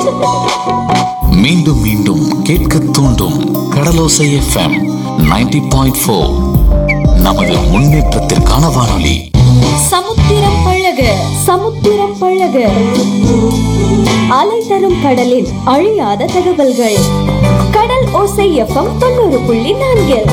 மீண்டும் மீண்டும் கேட்க தூண்டும் கடலோசை எஃப்எம் 90.4 பாயிண்ட் ஃபோர் நமது முன்னேற்றத்திற்கான வானொலி சமுத்திரம் பழக சமுத்திரம் பழக அலை தரும் கடலின் அழியாத தகவல்கள் கடல் ஓசை எஃப்எம் தொண்ணூறு புள்ளி நான்கில்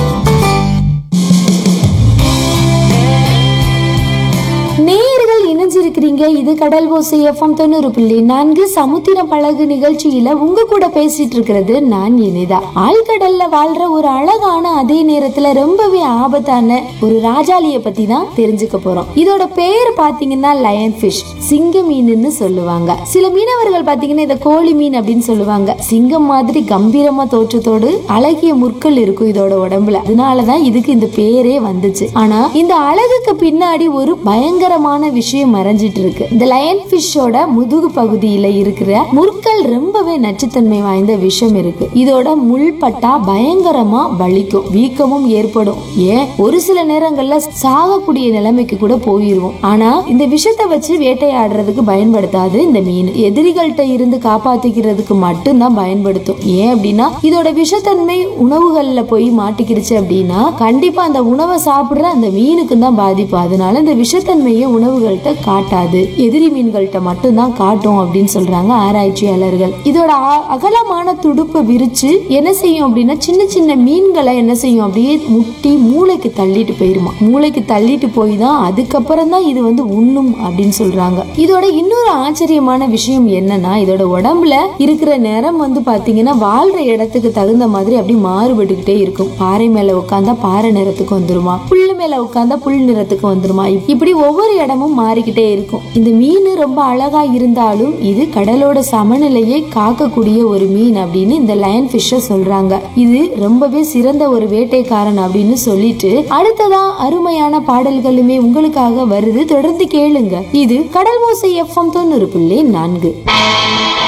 நேயர்கள் இணைஞ்சிருக்கிறீங்க இது கடல் ஓசை எஃப்எம் தொண்ணூறு புள்ளி நான்கு சமுத்திரம் பழகு நிகழ்ச்சியில உங்க கூட பேசிட்டு இருக்கிறது நான் இனிதா ஆழ்கடல்ல வாழ்ற ஒரு அழகான அதே நேரத்துல ரொம்பவே ஆபத்தான ஒரு ராஜாளிய பத்தி தான் தெரிஞ்சுக்க போறோம் இதோட பேர் பாத்தீங்கன்னா லயன் ஃபிஷ் சிங்க மீனுன்னு சொல்லுவாங்க சில மீனவர்கள் பாத்தீங்கன்னா இத கோழி மீன் அப்படின்னு சொல்லுவாங்க சிங்கம் மாதிரி கம்பீரமா தோற்றத்தோடு அழகிய முற்கள் இருக்கும் இதோட உடம்புல அதனாலதான் இதுக்கு இந்த பேரே வந்துச்சு ஆனா இந்த அழகுக்கு பின்னாடி ஒரு பயங்கரமான விஷயம் மறைஞ்சிட்டு இருக்கு இந்த லயன் ஃபிஷ்ஷோட முதுகு பகுதியில இருக்கிற முற்கள் ரொம்பவே நச்சுத்தன்மை வாய்ந்த விஷம் இருக்கு இதோட முள் பட்டா பயங்கரமா வலிக்கும் வீக்கமும் ஏற்படும் ஏன் ஒரு சில நேரங்கள்ல சாகக்கூடிய நிலைமைக்கு கூட போயிருவோம் ஆனா இந்த விஷத்தை வச்சு வேட்டையாடுறதுக்கு பயன்படுத்தாது இந்த மீன் எதிரிகள்கிட்ட இருந்து காப்பாத்திக்கிறதுக்கு மட்டும்தான் பயன்படுத்தும் ஏன் அப்படின்னா இதோட விஷத்தன்மை உணவுகள்ல போய் மாட்டிக்கிருச்சு அப்படின்னா கண்டிப்பா அந்த உணவை சாப்பிடுற அந்த மீனுக்கு தான் பாதிப்பு அதனால இந்த விஷத்தன்மையை உணவுகள்கிட்ட காட்டாது எதிரி மீன்கள்கிட்ட மட்டும்தான் காட்டும் அப்படின்னு சொல்றாங்க ஆராய்ச்சியாளர்கள் இதோட அ- அகலமான துடுப்பை விரிச்சு என்ன செய்யும் அப்படின்னா சின்ன சின்ன மீன்களை என்ன செய்யும் அப்படியே முட்டி மூளைக்கு தள்ளிட்டு போயிருமா மூளைக்கு தள்ளிட்டு போய் தான் அதுக்கப்புறம் தான் இது வந்து உண்ணும் அப்படின்னு சொல்றாங்க இதோட இன்னொரு ஆச்சரியமான விஷயம் என்னன்னா இதோட உடம்புல இருக்கிற நிறம் வந்து பாத்தீங்கன்னா வாழ்ற இடத்துக்கு தகுந்த மாதிரி அப்படி மாறுபட்டுக்கிட்டே இருக்கும் பாறை மேல உட்காந்தா பாறை நிறத்துக்கு வந்துருமா புல்லு மேல உட்காந்தா புல் நிறத்துக்கு வந்துருமா இப்படி ஒவ்வொரு இடமும் மாறிக்கிட்டே இருக்கும் இந்த மீன் ரொம்ப அழகா இருந்தாலும் இது கடலோட சமநிலையை காக்கக்கூடிய ஒரு மீன் அப்படின்னு இந்த லயன் ஃபிஷ்ஷ சொல்றாங்க இது ரொம்பவே சிறந்த ஒரு வேட்டைக்காரன் அப்படின்னு சொல்லிட்டு அடுத்ததா அருமையான பாடல்களுமே உங்களுக்காக வருது தொடர்ந்து கேளுங்க இது கடல் ஓசை எஃப்எம் தொண்ணூறு புள்ளி நான்கு